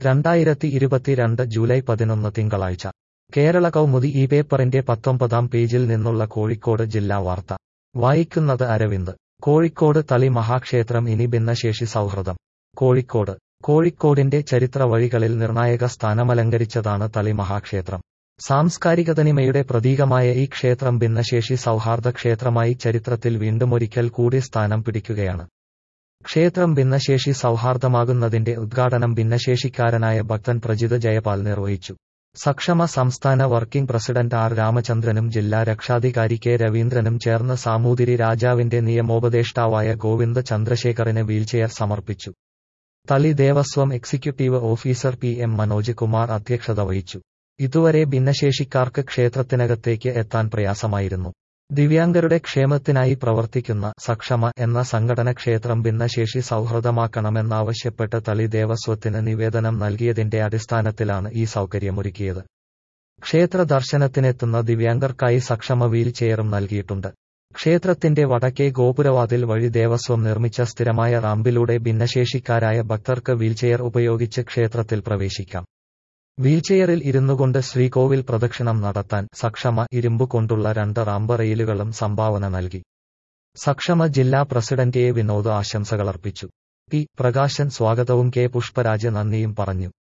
രണ്ടായിരത്തി ഇരുപത്തിരണ്ട് ജൂലൈ പതിനൊന്ന് തിങ്കളാഴ്ച കേരള കൗമുദി ഈ പേപ്പറിന്റെ പത്തൊമ്പതാം പേജിൽ നിന്നുള്ള കോഴിക്കോട് ജില്ലാ വാർത്ത വായിക്കുന്നത് അരവിന്ദ് കോഴിക്കോട് തളി മഹാക്ഷേത്രം ഇനി ഭിന്നശേഷി സൗഹൃദം കോഴിക്കോട് കോഴിക്കോടിന്റെ ചരിത്ര വഴികളിൽ നിർണായക സ്ഥാനമലങ്കരിച്ചതാണ് തളി മഹാക്ഷേത്രം സാംസ്കാരികതനിമയുടെ പ്രതീകമായ ഈ ക്ഷേത്രം ഭിന്നശേഷി സൗഹാർദ്ദ ക്ഷേത്രമായി ചരിത്രത്തിൽ വീണ്ടുമൊരിക്കൽ കൂടി സ്ഥാനം പിടിക്കുകയാണ് ക്ഷേത്രം ഭിന്നശേഷി സൗഹാർദ്ദമാകുന്നതിന്റെ ഉദ്ഘാടനം ഭിന്നശേഷിക്കാരനായ ഭക്തൻ പ്രജിത് ജയപാൽ നിർവഹിച്ചു സക്ഷമ സംസ്ഥാന വർക്കിംഗ് പ്രസിഡന്റ് ആർ രാമചന്ദ്രനും ജില്ലാ രക്ഷാധികാരി കെ രവീന്ദ്രനും ചേർന്ന് സാമൂതിരി രാജാവിന്റെ നിയമോപദേഷ്ടാവായ ഗോവിന്ദ ചന്ദ്രശേഖറിന് വീൽചെയർ സമർപ്പിച്ചു Thali Devaswom executive officer P M Manoj Kumar അധ്യക്ഷത വഹിച്ചു ഇതുവരെ ഭിന്നശേഷിക്കാർക്ക് ക്ഷേത്രത്തിനകത്തേക്ക് എത്താൻ പ്രയാസമായിരുന്നു ദിവ്യാംഗരുടെ ക്ഷേമത്തിനായി പ്രവർത്തിക്കുന്ന സക്ഷമ എന്ന സംഘടന ക്ഷേത്രം ഭിന്നശേഷി സൗഹൃദമാക്കണമെന്നാവശ്യപ്പെട്ട് തളി ദേവസ്വത്തിന് നിവേദനം നൽകിയതിന്റെ അടിസ്ഥാനത്തിലാണ് ഈ സൗകര്യമൊരുക്കിയത് ക്ഷേത്ര ദർശനത്തിനെത്തുന്ന ദിവ്യാംഗർക്കായി സക്ഷമ വീൽ ചെയറും നൽകിയിട്ടുണ്ട് ക്ഷേത്രത്തിന്റെ വടക്കേ ഗോപുരവാതിൽ വഴി ദേവസ്വം നിർമ്മിച്ച സ്ഥിരമായ റാമ്പിലൂടെ ഭിന്നശേഷിക്കാരായ ഭക്തർക്ക് വീൽചെയർ ഉപയോഗിച്ച് ക്ഷേത്രത്തിൽ പ്രവേശിക്കാം വീൽചെയറിൽ ഇരുന്നുകൊണ്ട് ശ്രീകോവിൽ പ്രദക്ഷിണം നടത്താൻ സക്ഷമ ഇരുമ്പ് കൊണ്ടുള്ള രണ്ട് റാമ്പ് റെയിലുകളും സംഭാവന നൽകി സക്ഷമ ജില്ലാ പ്രസിഡന്റ് എ വിനോദ് ആശംസകളർപ്പിച്ചു പി പ്രകാശൻ സ്വാഗതവും കെ പുഷ്പരാജ് നന്ദിയും പറഞ്ഞു